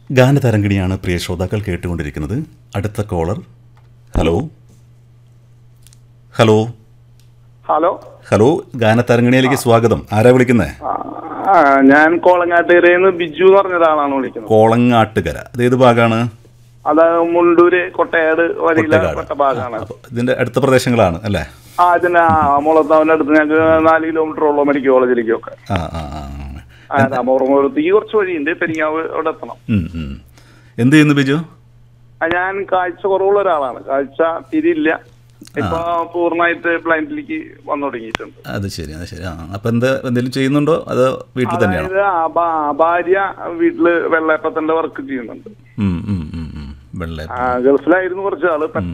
ഗാനതരംഗിണിയാണ് പ്രിയ ശ്രോതാക്കൾ കേട്ടുകൊണ്ടിരിക്കുന്നത് അടുത്ത caller hello hello hello hello ഗാനതരംഗിണിയിലേക്ക് സ്വാഗതം ആരാ വിളിക്കുന്നത് ആ, ആ, ഞാൻ കോളങ്ങാട്ടുകരയിൽ നിന്ന് ബിജു എന്ന് പറഞ്ഞ ഒരാളാണ് വിളിക്കുന്നത് കോളങ്ങാട്ടുകര അതേത് ഭാഗമാണ് അത് മുണ്ടൂര് കൊട്ടയാട് വരിയില കൊട്ടക്കാട്. പെട്ട ഭാഗമാണ് അപ്പോൾ ഇതിന്റെ അടുത്ത പ്രദേശങ്ങളാണ് അല്ലേ ആ ഇതിന് മുളത്താവിന്റെ അടുത്ത് ഞങ്ങൾക്ക് നാല് കിലോമീറ്റർ ഉള്ളൂ മെഡിക്കൽ കോളേജിലേക്കൊക്കെ ആ ആ ആ ആ, രാമപുറത്തേക്ക് കുറച്ച് വഴിയുണ്ട് പെരിങ്ങാവ് അവിടെ എത്തണം ഉം, ഉം. എന്ത് ചെയ്യുന്നു ബിജു ആ, ഞാൻ കാഴ്ച കുറവുള്ള ഒരാളാണ് കാഴ്ച തിരിയില്ല ഇപ്പൊ പൂർണ്ണമായിട്ട് ബ്ലൈൻഡിലേക്ക് വന്നു തുടങ്ങിയിട്ടുണ്ട് അത് ശരി അത് ശരി ആ അപ്പം എന്താ എന്തെങ്കിലും ചെയ്യുന്നുണ്ടോ അതോ വീട്ടിൽ തന്നെയാണോ അതായത് ആ ഭാ- ഭാര്യ വീട്ടില് വെള്ളയപ്പത്തിന്റെ വർക്ക് ചെയ്യുന്നുണ്ട് ഉം, ഉം, ഉം, ഉം. വെള്ള ആ, ഗൾഫിലായിരുന്നു കുറച്ച് ആള്